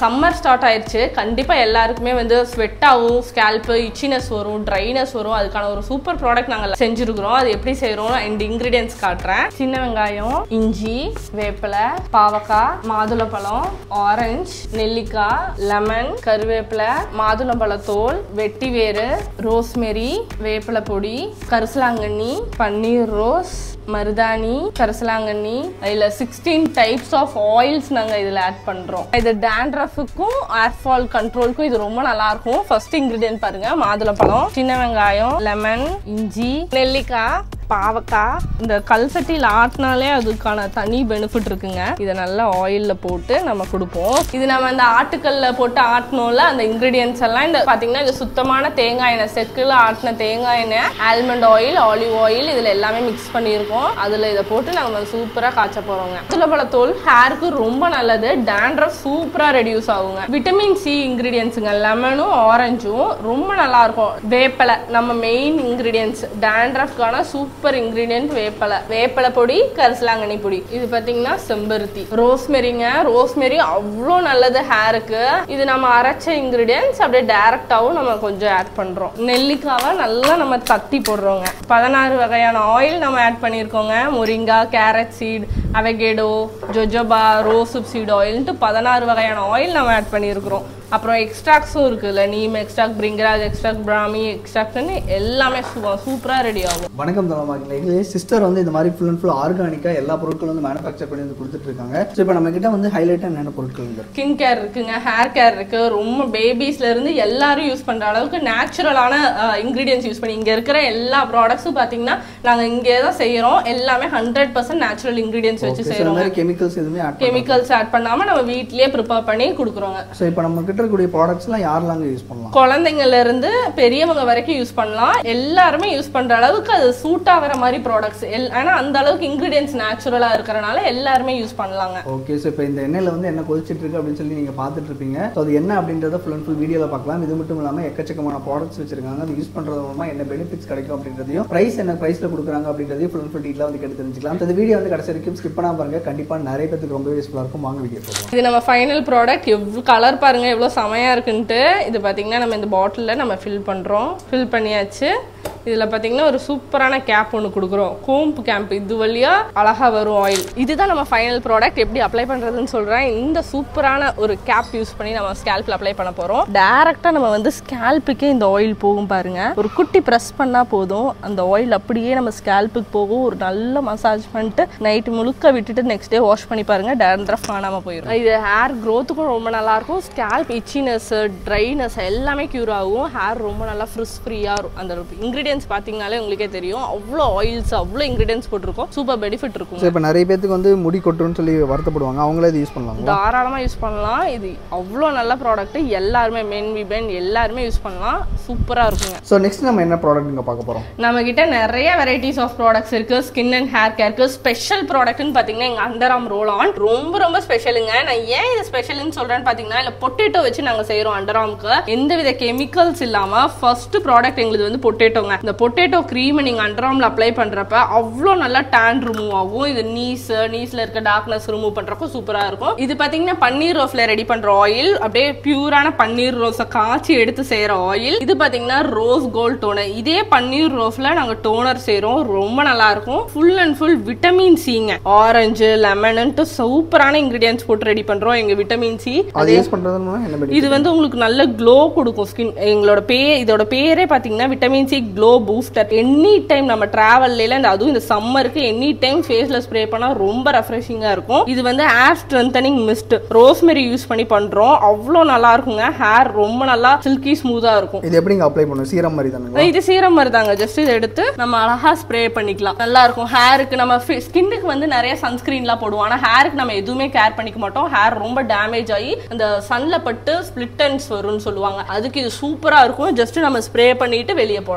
Summer start ஆயிடுச்சு கண்டிப்பா எல்லாருக்குமே வந்து ஸ்வெட் ஆகும் ஸ்கேல்ப் இச்சினஸ் வரும் ட்ரைனஸ் வரும் அதுக்கான ஒரு சூப்பர் ப்ராடக்ட் நாங்க செஞ்சிருக்கிறோம் அது எப்படி செய்றோம் இந்த இன்கிரீடியன்ஸ் காட்டுறேன் சின்ன வெங்காயம் இஞ்சி வேப்பிலை பாவக்காய் மாதுளப்பழம் ஆரஞ்சு நெல்லிக்காய் லெமன் கருவேப்பிலை மாதுளம்பழத்தோல் வெட்டி வேறு ரோஸ்மெரி வேப்பிலை பொடி கரிசலாங்கண்ணி பன்னீர் ரோஸ் மருதாணி கரிசலாங்கண்ணி இதுல சிக்ஸ்டீன் டைப்ஸ் ஆஃப் ஆயில்ஸ் நாங்க இதுல ஆட் பண்றோம் இது டேண்ட்ரஃபுக்கும் ஏர் ஃபால் கண்ட்ரோலுக்கும் இது ரொம்ப நல்லா இருக்கும் ஃபர்ஸ்ட் இன்கிரீடியன்ட் பாருங்க மாதுளப்பழம் சின்ன வெங்காயம் லெமன் இஞ்சி நெல்லிக்காய் பாவக்காய் இந்த கல்சட்டியில் ஆட்டினாலே அதுக்கான தனி பெனிஃபிட் இருக்குங்க இதை நல்லா ஆயிலில் போட்டு நம்ம கொடுப்போம் இது நம்ம இந்த ஆட்டுக்கல்ல போட்டு ஆட்டினோம்ல அந்த இன்க்ரீடியன்ஸ் எல்லாம் இந்த பார்த்தீங்கன்னா இது சுத்தமான தேங்காய் எண்ணெய் செக்கில் ஆட்டின தேங்காய் எண்ணெய் ஆல்மண்ட் ஆயில் ஆலிவ் ஆயில் இதில் எல்லாமே மிக்ஸ் பண்ணியிருக்கோம் அதில் இதை போட்டு நம்ம சூப்பராக காய்ச்ச போகிறோங்க துளப்பழத்தோல் ஹேருக்கு ரொம்ப நல்லது டேண்ட்ரஃப் சூப்பராக ரெடியூஸ் ஆகுங்க விட்டமின் சி இன்க்ரீடியன்ஸுங்க லெமனும் ஆரஞ்சும் ரொம்ப நல்லா இருக்கும் வேப்பலை நம்ம மெயின் இன்க்ரீடியன்ஸ் டேண்ட்ரஃப்கான சூப்பர் இன்க்ரீடியன்ட் வேப்பலை வேப்பலை பொடி கரிசலாங்கண்ணி பொடி இது பார்த்தீங்கன்னா செம்பருத்தி ரோஸ்மெரிங்க ரோஸ்மெரி அவ்வளோ நல்லது ஹேருக்கு இது நம்ம அரைச்ச இன்க்ரீடியன்ஸ் அப்படியே டேரக்டாகவும் நம்ம கொஞ்சம் ஆட் பண்ணுறோம் நெல்லிக்காவை நல்லா நம்ம தட்டி போடுறோங்க பதினாறு வகையான ஆயில் நம்ம ஆட் பண்ணியிருக்கோங்க moringa carrot seed avocado jojoba rosehip seed ஆயில்ன்ட்டு பதினாறு வகையான ஆயில் நம்ம ஆட் பண்ணியிருக்கிறோம் அப்புறம் எக்ஸ்ட்ராக்ஸும் இருக்குல்ல நீம் எக்ஸ்ட்ராக்ட் பிரிங்கராஜ் எக்ஸ்ட்ராக்ட் பிராமி எக்ஸ்ட்ராக்ட்னு எல்லாமே சூப்பராக ரெடி ஆகும் வணக்கம் தலைமாக்கில் எங்கள் சிஸ்டர் வந்து இந்த மாதிரி ஃபுல் அண்ட் ஃபுல் ஆர்கானிக்காக எல்லா பொருட்களும் வந்து மேனுஃபேக்சர் பண்ணி வந்து கொடுத்துட்டு இருக்காங்க ஸோ இப்போ நம்ம கிட்ட வந்து ஹைலைட்டாக என்னென்ன பொருட்கள் இருக்கு ஸ்கின் கேர் இருக்குங்க ஹேர் கேர் இருக்கு ரொம்ப பேபிஸ்ல இருந்து எல்லாரும் யூஸ் பண்ற அளவுக்கு நேச்சுரலான இன்கிரீடியன்ஸ் யூஸ் பண்ணி இங்க இருக்கிற எல்லா ப்ராடக்ட்ஸும் பாத்தீங்கன்னா நாங்க இங்கே தான் செய்யறோம் எல்லாமே ஹண்ட்ரட் பர்சன்ட் நேச்சுரல் இன்கிரீடியன்ஸ் வச்சு ஸோ இந்த செய்யறோம் மாதிரி கெமிக்கல்ஸ் எதுவுமே ஆட் கெமிக்கல்ஸ் ஆட் பண்ணாம நம்ம வீட்லயே ப்ரிப்பேர் பண்ணி கொடுக்குறோங்க ஸோ இப்போ நம்ம கிட்ட இருக்கக்கூடிய ப்ராடக்ட்ஸ்லாம் யாரெல்லாம் யூஸ் பண்ணலாம் குழந்தைங்கள்ல இருந்து பெரியவங்க வரைக்கும் யூஸ் பண்ணலாம் எல்லாருமே யூஸ் பண்ற அளவுக்கு அது சூட் ஆகிற மாதிரி ப்ராடக்ட்ஸ் எல் ஆனா அந்த அளவுக்கு இன்கிரீடியன்ஸ் நேச்சுரலா இருக்கிறனால எல்லாருமே யூஸ் பண்ணலாங்க ஓகே ஸோ இப்போ இந்த எண்ணெயில் வந்து என்ன கொதிச்சிட்டு இருக்கு அப்படின்னு சொல்லி நீங்கள் பார்த்துட்டு இருப்பீங்க ஸோ அது என்ன அப்படின்றத ஃபுல் அண்ட் ஃபுல் வீடியோவில் பார்க்கலாம் இது மட்டும் இல்லாமல் எக்கச்சக்கமான ப்ராடக்ட்ஸ் வச்சிருக்காங்க அது யூஸ் பண்ணுறது மூலமாக என்ன பெனிஃபிட்ஸ் கிடைக்கும் அப்படின்றதையும் ப்ரைஸ் என்ன ப்ரைஸில் கொடுக்குறாங்க அப்படின்றதையும் ஃபுல் அண்ட் ஃபுல் டீட்டெயிலாக வந்து கேட்டு தெரிஞ்சுக்கலாம் So, இந்த வீடியோ வந்து கடைசி வரைக்கும் ஸ்கிப் பண்ணாம பாருங்க கண்டிப்பாக நிறைய பேருக்கு ரொம்ப யூஸ்ஃபுல்லாக இருக்கும் வாங்க வீடியோ போகலாம் இது நம்ம ஃபைனல் ப்ராடக்ட் எவ்வளோ கலர் பாருங்க எவ்வளோ செமையா இருக்குன்ட்டு இது பார்த்தீங்கன்னா நம்ம இந்த பாட்டிலில் நம்ம ஃபில் பண்ணுறோம் ஃபில் பண்ணியாச்சு இதில் பார்த்தீங்கன்னா ஒரு சூப்பரான கேப் ஒன்று கொடுக்குறோம் கோம்பு கேம்ப் இது வழியா அழகா வரும் ஆயில் இதுதான் நம்ம ஃபைனல் ப்ராடக்ட் எப்படி அப்ளை பண்ணுறதுன்னு சொல்கிறேன் இந்த சூப்பரான ஒரு கேப் யூஸ் பண்ணி நம்ம ஸ்கேல்பில் அப்ளை பண்ண போகிறோம் டேரெக்டாக நம்ம வந்து ஸ்கேல்புக்கே இந்த ஆயில் போகும் பாருங்க ஒரு குட்டி ப்ரெஸ் பண்ணால் போதும் அந்த ஆயில் அப்படியே நம்ம ஸ்கேல்புக்கு போகும் ஒரு நல்ல மசாஜ் பண்ணிட்டு நைட்டு முழுக்க விட்டுட்டு நெக்ஸ்ட் டே வாஷ் பண்ணி பாருங்க டேண்ட்ரஃப் காணாமல் போயிடும் இது ஹேர் க்ரோத்துக்கும் ரொம்ப நல்லா இருக்கும் ஸ்கேல்ப் இச்சினஸ் ட்ரைனஸ் எல்லாமே க்யூர் ஆகும் ஹேர் ரொம்ப நல்லா ஃப்ரிஸ் ஃப்ரீயாக அந்த இன்க்ரீடியன்ஸ் பார்த்தீங்கனாலே உங்களுக்கே தெரியும் அவ்வளோ ஆயில்ஸ் அவ்வளோ இன்க்ரீடியன்ஸ் போட்டிருக்கோம் சூப்பர் பெனிஃபிட் இருக்கும் ஸோ இப்போ நிறைய பேத்துக்கு வந்து முடி கொட்டுன்னு சொல்லி வருத்தப்படுவாங்க அவங்களே இது யூஸ் பண்ணலாம் தாராளமாக யூஸ் பண்ணலாம் இது அவ்வளோ நல்ல ப்ராடக்ட் எல்லாருமே மென் விபென் எல்லாருமே யூஸ் பண்ணலாம் சூப்பராக இருக்குங்க ஸோ நெக்ஸ்ட் நம்ம என்ன ப்ராடக்ட் இங்கே பார்க்க போகிறோம் நம்ம கிட்ட நிறைய வெரைட்டிஸ் ஆஃப் ப்ராடக்ட்ஸ் இருக்கு ஸ்கின் அண்ட் ஹேர் கேருக்கு ஸ்பெஷல் ப்ராடக்ட்னு பாத்தீங்கன்னா எங்க அண்டர் ஆம் ரோல் ஆன் ரொம்ப ரொம்ப ஸ்பெஷலுங்க நான் ஏன் இது ஸ்பெஷல்னு சொல்றேன்னு பாத்தீங்கன்னா இல்ல பொட்டேட்டோ வச்சு நாங்க செய்யறோம் அண்டர் ஆம்க்கு எந்தவித கெமிக்கல்ஸ் இல்லாம ஃபர்ஸ்ட் ப்ராடக்ட் எங்களுக்கு வந்து பொட்டேட்டோங்க இந்த பொட்டேட்டோ க்ரீம் நீங்க அண்டர் ஆம்ல அப்ளை பண்றப்ப அவ்வளோ நல்லா டேன் ரிமூவ் ஆகும் இது நீஸ் நீஸ்ல இருக்க டார்க்னஸ் ரிமூவ் பண்றப்ப சூப்பரா இருக்கும் இது பாத்தீங்கன்னா பன்னீர் ரோஸ்ல ரெடி பண்ற ஆயில் அப்படியே பியூரான பன்னீர் ரோஸை காய்ச்சி எடுத்து செய்யற ஆயில் இது பாத்தீங்கன்னா ரோஸ் கோல்ட் டோனர் இதே பன்னீர் ரோஸ்ல நாங்க டோனர் செய்றோம் ரொம்ப நல்லா இருக்கும் ஃபுல் அண்ட் ஃபுல் விட்டமின் சிங்க ஆரஞ்சு லெமன்ட்டு சூப்பரான இன்கிரீடியன்ஸ் போட்டு ரெடி பண்றோம் எங்க விட்டமின் சி அது யூஸ் பண்ணுறது என்ன benefit? இது வந்து உங்களுக்கு நல்ல க்ளோ கொடுக்கும் ஸ்கின் எங்களோட பே இதோட பேரே பாத்தீங்கன்னா vitamin C glow booster any time நம்ம டிராவல்ல இந்த அதுவும் இந்த சம்மருக்கு எனி டைம் ஃபேஸ்ல ஸ்ப்ரே பண்ணா ரொம்ப ரெஃப்ரெஷிங்கா இருக்கும் இது வந்து hair strengthening mist rosemary use பண்ணி பண்றோம் அவ்வளோ நல்லா இருக்குங்க ஹேர் ரொம்ப நல்லா சில்கி ஸ்மூதா இருக்கும் இது எப்படி இங்கே அப்ளை பண்ணும் சீரம் மாதிரி தானுங்களா இது சீரம் மாதிரி தாங்க ஜஸ்ட் இதை எடுத்து நம்ம அழகா ஸ்ப்ரே பண்ணிக்கலாம் நல்லா இருக்கும் ஹேருக்கு நம்ம ஸ்கின்னுக்கு வந்து நிறைய சன்ஸ்கிரீன்லாம் போடுவோம் ஆனா ஹேருக்கு நம்ம எதுவுமே கேர் பண்ணிக்க மாட்டோம் ஹேர் ரொம்ப டேமேஜ் ஆகி அந்த சன்ல பட்டு ஸ்பிளிட்டன்ஸ் வரும்னு சொல்லுவாங்க அதுக்கு இது சூப்பரா இருக்கும் ஜஸ்ட் நம்ம ஸ்ப்ரே பண்ணிட்டு வெளியே போகலாம் இது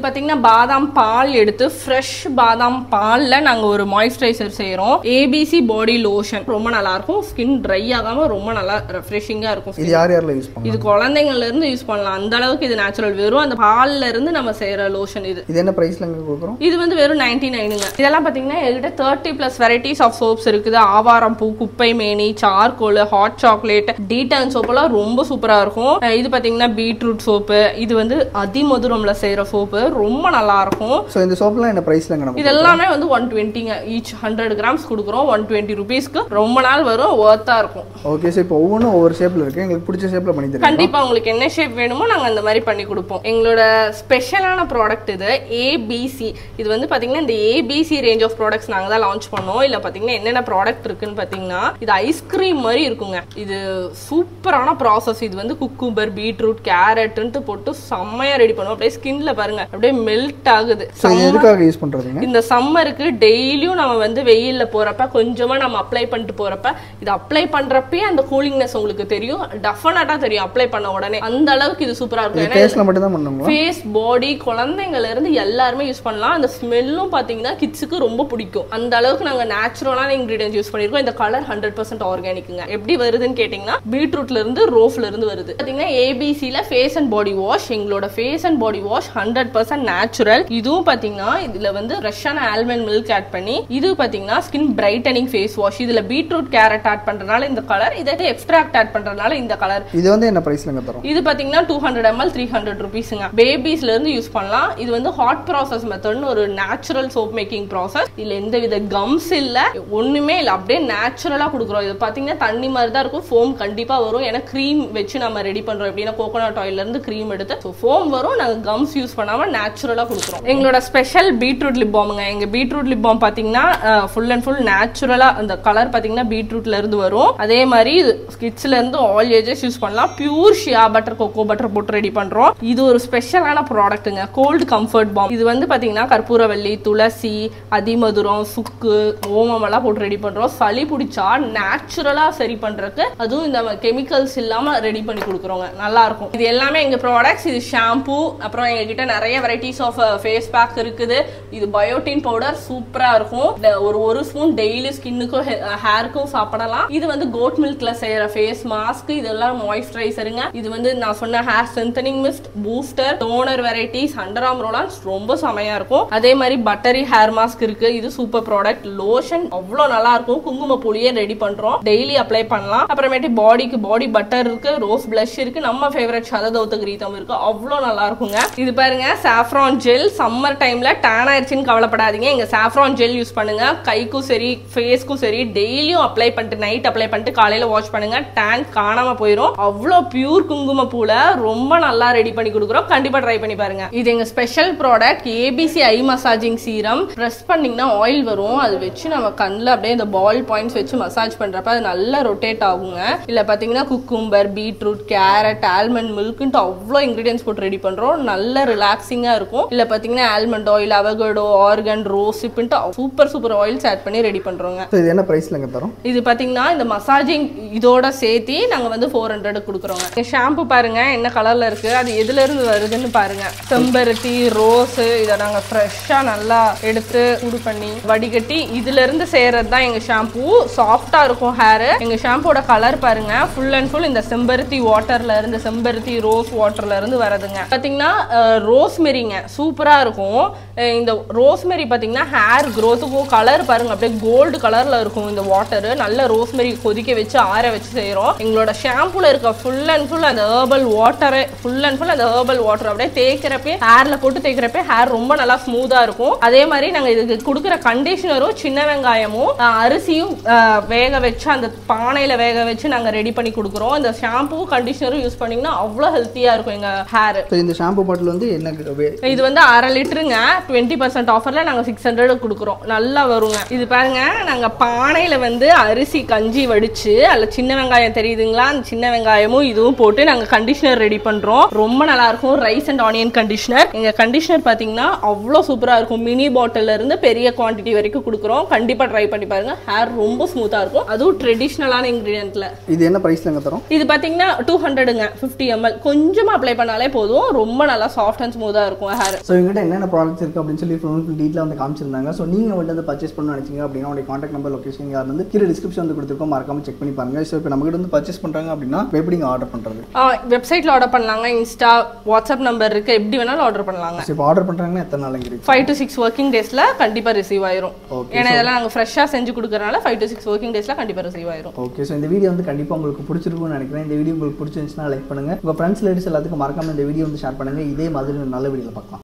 பாத்தீங்கன்னா பாதாம் பால் எடுத்து ஃப்ரெஷ் பாதாம் பால்ல நாங்க ஒரு மாய்ஸ்சரைசர் செய்றோம் ஏபிசி பாடி லோஷன் ரொம்ப நல்லா இருக்கும் ஸ்கின் ட்ரை ஆகாம ரொம்ப நல்லா ரெஃப்ரெஷிங்கா இருக்கும் இது யார் யாரில் யூஸ் பண்ணலாம் இது குழந்தைங்கள்ல இருந்து யூஸ் பண்ணலாம் அந்த அளவுக்கு இது நேச்சுரல் வெறும் அந்த பால்ல இருந்து நம்ம செய்யற லோஷன் இது இது என்ன ப்ரைஸ்லங்க கொடுக்குறோம் இது வந்து வெறும் நைன்டி நைனுங்க இதெல்லாம் பாத்தீங்கன்னா எங்கிட்ட thirty plus varieties of soaps இருக்குது ஆவாரம் பூ குப்பை மேனி சார்கோல் ஹாட் சாக்லேட் டீடன் சோப்பெல்லாம் ரொம்ப சூப்பரா இருக்கும் அஹ் இது பாத்தீங்கன்னா பீட்ரூட் சோப்பு இது வந்து அதிமதுரம்ல செய்யற சோப்பு ரொம்ப நல்லா இருக்கும் ஸோ இந்த சோப்லாம் என்ன ப்ரைஸ்லங்க நம்ம இது எல்லாமே வந்து ஒன் டுவெண்ட்டிங்க ஈச் ஹண்ட்ரட் கிராம்ஸ் கொடுக்குறோம் ஒன் டுவெண்ட்டி ருபீஸ்க்கு ரொம்ப நாள் வரும் ஒர்த்தா இருக்கும் ஓகே சார் இப்போ ஒவ்வொன்றும் ஒவ்வொரு ஷேப்பில் இருக்குது எங்களுக்கு பிடிச்ச ஷேப்பில் பண்ணி தருவீங்க கண்டிப்பா உங்களுக்கு என்ன ஷேப் வேணுமோ நாங்க அந்த மாதிரி பண்ணி கொடுப்போம் எங்களோட ஸ்பெஷலான ப்ராடக்ட் இது ஏபிசி இது வந்து பாத்தீங்கன்னா இந்த ஏபிசி ரேஞ்ச் ஆஃப் ப்ராடக்ட்ஸ் நாங்க தான் லான்ச் பண்ணோம் இல்ல பாத்தீங்கன்னா என்னென்ன ப்ராடக்ட் இருக்குன்னு பாத்தீங்கன்னா இது ஐஸ்கிரீம் மாதிரி இருக்குங்க இது சூப்பரான ப்ராசஸ் இது வந்து குக்கும்பர் பீட்ரூட் கேரட்ன்ட்டு போட்டு செம்மையா ரெடி பண்ணுவோம் அப்படியே ஸ்கின்ல பாருங்க அப்படியே மெல்ட் ஆகுது ஸோ இது எதுக்காக யூஸ் பண்ணுறதுங்க இந்த சம்மருக்கு டெய்லியும் நம்ம வந்து வெயில்ல போறப்ப கொஞ்சமா நம்ம அப்ளை பண்ணிட்டு போறப்ப இது அப்ளை பண்றப்பே அந்த கூலிங்னஸ் உங்களுக்கு தெரியும் டெஃபினட்டா தெரியும் அப்ளை பண்ண உடனே அந்த அளவுக்கு இது சூப்பரா இருக்கும் இது ஏன்னா ஃபேஸில் மட்டும் தான் பண்ணுங்களா ஃபேஸ் பாடி குழந்தைங்கள்ல இருந்து எல்லாருமே யூஸ் பண்ணலாம் அந்த ஸ்மெல்லும் பாத்தீங்கன்னா கிட்ஸுக்கு ரொம்ப பிடிக்கும் அந்த அளவுக்கு நாங்க நேச்சுரலான இன்கிரீடியன்ஸ் யூஸ் பண்ணிருக்கோம் இந்த கலர் ஹண்ட்ரட் பர்சன்ட் ஆர்கானிக்குங்க எப்படி வருதுன்னு கேட்டீங்கன்னா பீட்ரூட்ல இருந்து ரோஃப்ல இருந்து வருது பாத்தீங்கன்னா ஏபிசில ஃபேஸ் அண்ட் பாடி வாஷ் எங்களோட face and body wash hundred percent natural இதுவும் பாத்தீங்கன்னா இதுல வந்து ஃப்ரெஷ்ஷான ஆல்மண்ட் மில்க் ஆட் பண்ணி இது பாத்தீங்கன்னா ஸ்கின் பிரைட்டனிங் ஃபேஸ் வாஷ் இதுல பீட்ரூட் கேரட் ஆட் பண்றதுனால இந்த கலர் இதை எக்ஸ்ட்ராக்ட் ஆட் பண்றதுனால இந்த கலர் இது வந்து என்ன ப்ரைஸ்லங்க தரும் இது பாத்தீங்கன்னா two hundred ML three hundred ருபீஸுங்க பேபிஸ்ல இருந்து யூஸ் பண்ணலாம் இது வந்து ஹாட் ப்ராசஸ் மெத்தட்னு ஒரு நேச்சுரல் சோப் மேக்கிங் ப்ராசஸ் இதுல எந்த வித கம்ஸ் இல்ல ஒண்ணுமே இல்ல அப்படியே நேச்சுரலா கொடுக்குறோம் இது பாத்தீங்கன்னா தண்ணி மாதிரி தான் இருக்கும் ஃபோம் கண்டிப்பா வரும் ஏன்னா க்ரீம் வச்சு நம்ம ரெடி பண்றோம் எப்படின்னா கோகோனட் ஆயில்ல இருந்து க்ரீம் எடுத்து ஸோ ஃபோம் வரும் நாங்க கம்ஸ் யூஸ் பண்ணாம நேச்சுரலா கொடுக்குறோம் எங்களோட ஸ்பெஷல் பீட்ரூட் லிப் பாமுங்க எங்க பீட்ரூட் லிப் பாம் பாத்தீங்கன்னா ஃபுல் அண்ட் ஃபுல் நேச்சுரலா அந்த கலர் பாத்தீங்கன்னா பீட்ரூட்ல இருந்து வரும் அதே மாதிரி கிட்ஸ்ல இருந்து ஆல் ஏஜஸ் யூஸ் பண்ணலாம் pure shea butter cocoa butter போட்டு ரெடி பண்றோம் இது ஒரு ஸ்பெஷலான ப்ராடக்ட்டுங்க கோல்டு கம்ஃபர்ட் பாம் இது வந்து பாத்தீங்கன்னா கற்பூரவள்ளி துளசி அதிமதுரம் சுக்கு ஓமம் எல்லாம் போட்டு ரெடி பண்றோம் சளி பிடிச்சா நேச்சுரலா சரி பண்றதுக்கு அதுவும் இந்த கெமிக்கல்ஸ் இல்லாம ரெடி பண்ணி கொடுக்குறோங்க நல்லா இருக்கும் இது எல்லாமே எங்க ப்ராடக்ட்ஸ் இது ஷாம்பு அப்புறம் எங்க கிட்ட நிறைய வெரைட்டிஸ் ஆஃப் ஃபேஸ் பேக் இருக்குது இது பயோட்டின் பவுடர் சூப்பரா இருக்கும் இந்த ஒரு ஒரு ஸ்பூன் டெய்லி ஸ்கின்னுக்கும் ஹேருக்கும் சாப்பிடலாம் இது வந்து கோட் மில்க்ல செய்யற ஃபேஸ் மாஸ்க் இதெல்லாம் மாய்ஸ்சரைசருங்க இது வந்து நான் சொன்ன hair strengthening mist booster toner varieties under arm roll ons ரொம்ப செமையா இருக்கும் அதே மாதிரி பட்டரி ஹேர் மாஸ்க் இருக்கு இது சூப்பர் ப்ராடக்ட் லோஷன் அவ்வளோ நல்லா இருக்கும் குங்கும புளியே ரெடி பண்றோம் டெய்லி அப்ளை பண்ணலாம் அப்புறமேட்டு பாடிக்கு பாடி பட்டர் இருக்கு ரோஸ் பிளஷ் இருக்கு நம்ம ஃபேவரட் சததௌத்த கிரீதம் இருக்கு அவ்வளோ நல்லா இருக்குங்க இது பாருங்க சாஃப்ரான் ஜெல் சம்மர் டைம்ல டேன் ஆயிடுச்சுன்னு கவலைப்படாதீங்க எங்க சாஃப்ரான் ஜெல் யூஸ் பண்ணுங்க கைக்கும் சரி ஃபேஸ்க்கும் சரி டெய்லியும் அப்ளை பண்ணிட்டு நைட் அப்ளை பண்ணிட்டு காலையில வாஷ் பண்ணுங்க டேன் காணாம போயிடும் அவ்வளோ பியூர் குங்கும பூல ரொம்ப நல்லா ரெடி பண்ணி கொடுக்குறோம் கண்டிப்பா ட்ரை பண்ணி பாருங்க இது எங்க special product ABC eye massaging serum press பண்ணீங்கன்னா ஆயில் வரும் அது வச்சு நம்ம கண்ணில் அப்படியே இந்த பால் பாயிண்ட்ஸ் வச்சு மசாஜ் பண்றப்ப அது நல்லா ரொட்டேட் ஆகுங்க இல்ல பாத்தீங்கன்னா குக்கும்பர் பீட்ரூட் கேரட் ஆல்மண்ட் மில்க்ன்ட்டு அவ்வளோ இன்கிரீடியன்ஸ் போட்டு ரெடி பண்றோம் நல்ல ரிலாக்ஸிங்கா இருக்கும் இல்ல பாத்தீங்கன்னா almond oil avocado argan rose இப்புன்ட்டு சூப்பர் சூப்பர் ஆயில்ஸ் ஆட் பண்ணி ரெடி பண்றோங்க ஸோ இது என்ன ப்ரைஸ்லங்க தரும் இது பாத்தீங்கன்னா இந்த மசாஜிங் இதோட சேர்த்து நாங்க வந்து ஃபோர் ஹண்ட்ரட் கொடுக்குறோங்க ஷாம்பு பாருங்க என்ன கலர்ல இருக்கு அது எதுல இருந்து வருதுன்னு பாருங்க செம்பருத்தி ரோஸ் இதை நாங்க ஃப்ரெஷ்ஷா நல்லா எடுத்து சூடு பண்ணி வடிகட்டி இதுல இருந்து செய்யறது தான் எங்க ஷாம்பு சாஃப்டா இருக்கும் ஹேர் எங்க ஷாம்போட கலர் பாருங்க ஃபுல் அண்ட் ஃபுல் இந்த செம்பருத்தி வாட்டர்ல இருந்து செம்பருத்தி ரோஸ் வாட்டர்ல இருந்து வரதுங்க பாத்தீங்கன்னா ரோஸ்மெரிங்க சூப்பரா இருக்கும் அஹ் இந்த ரோஸ்மெரி பாத்தீங்கன்னா ஹேர் க்ரோத்துக்கும் கலர் பாருங்க அப்படியே கோல்டு கலர்ல இருக்கும் இந்த வாட்டர் நல்ல ரோஸ்மெரி கொதிக்க வச்சு ஆற வச்சு செய்றோம் எங்களோட ஷாம்புல இருக்க ஃபுல் அண்ட் ஃபுல் அந்த herbal water full and full அந்த ஹேர்பல் வாட்டர் அப்படியே தேய்க்கிறப்பே ஹேர்ல போட்டு தேய்க்கிறப்ப ஹேர் ரொம்ப நல்லா ஸ்மூதா இருக்கும் அதே மாதிரி நாங்க இதுக்கு கொடுக்குற கண்டிஷனரும் சின்ன வெங்காயமும் அஹ், அரிசியும் அஹ், வேக வச்சு அந்த பானையில வேக வச்சு நாங்க ரெடி பண்ணி கொடுக்குறோம் இந்த ஷாம்பு கண்டிஷனரும் யூஸ் பண்ணீங்கன்னா அவ்வளோ ஹெல்த்தியா இருக்கும் எங்க ஹேர் ஸோ இந்த ஷாம்பு பாட்டில் வந்து என்ன வே- இது வந்து அரை லிட்டருங்க டுவெண்ட்டி பர்சன்ட் ஆஃபர்ல நாங்க சிக்ஸ் ஹண்ட்ரட் கொடுக்குறோம் நல்லா வருங்க இது பாருங்க நாங்க பானையில வந்து அரிசி கஞ்சி வடிச்சு அதுல சின்ன வெங்காயம் தெரியுதுங்களா அந்த சின்ன வெங்காயமும் இதுவும் போட்டு நாங்க கண்டிஷனர் ரெடி பண்றோம் ரொம்ப நல்லா இருக்கும் ரைஸ் அண்ட் ஆனியன் கண்டிஷனர் எங்க கண்டிஷனர் பாத்தீங்கன்னா அவ்வளோ சூப்பரா இருக்கும் மினி பாட்டில்ல இருந்து பெரிய குவாண்டிட்டி வரைக்கும் கொடுக்குறோம் கண்டிப்பா ட்ரை பண்ணி பாருங்க ஹேர் ரொம்ப ஸ்மூத்தா இருக்கும் அதுவும் ட்ரெடிஷ்னலான இன்கிரீடியன்ட்ல இது என்ன ப்ரைஸ்லங்க தரும் இது பாத்தீங்கன்னா டூ ஹண்ட்ரடுங்க ஃபிஃப்டி எம்எல் கொஞ்சமா அப்ளை பண்ணாலே போதும் ரொம்ப நல்லா சாஃப்ட் அண்ட் ஸ்மூதா இருக்கும் இருக்கும் ஹேர் ஸோ இவங்ககிட்ட என்னென்ன ப்ராடக்ட்ஸ் இருக்குது அப்படின்னு சொல்லி ஃபுல் ஃபுல் டீட்டில் வந்து காமிச்சிருந்தாங்க ஸோ நீங்கள் வந்து அதை பர்ச்சேஸ் பண்ண நினைச்சீங்க அப்படின்னா உடைய காண்டாக்ட் நம்பர் லொகேஷன் யார் வந்து கீழே டிஸ்கிரிப்ஷன் வந்து கொடுத்துருக்கோம் மறக்காம செக் பண்ணி பாருங்க ஸோ இப்போ நம்மகிட்ட வந்து பர்ச்சேஸ் பண்ணுறாங்க அப்படின்னா இப்ப எப்படி ஆர்டர் பண்ணுறது வெப்சைட்ல ஆர்டர் பண்ணலாங்க இன்ஸ்டா வாட்ஸ்அப் நம்பர் இருக்கு எப்படி வேணாலும் ஆர்டர் பண்ணலாங்க ஸோ இப்போ ஆர்டர் பண்ணுறாங்கன்னா எத்தனை நாளைக்கு இருக்கு ஃபைவ் டு சிக்ஸ் ஒர்க்கிங் டேஸ்ல கண்டிப்பா ரிசீவ் ஆயிரும் Okay, ஏன்னா இதெல்லாம் நாங்க ஃப்ரெஷ்ஷா செஞ்சு கொடுக்கறனால ஃபைவ் டு சிக்ஸ் ஒர்க்கிங் டேஸ்ல கண்டிப்பா ரிசீவ் ஆயிரும் ஓகே ஸோ இந்த வீடியோ வந்து கண்டிப்பாக உங்களுக்கு பிடிச்சிருக்கும்னு நினைக்கிறேன் இந்த வீடியோ உங்களுக்கு பிடிச்சிருந்துச்சுன்னா லைக் பண்ணுங்க உங்கள் ஃப்ரெண்ட்ஸ் லேடிஸ் எல்லாத்துக்கும் மறக்காம இந்த வீடியோ வந்து ஷேர் பண்ணுங்க இதே மாதிரி ஒரு நல்ல வீடியோவில் பார்க்கலாம்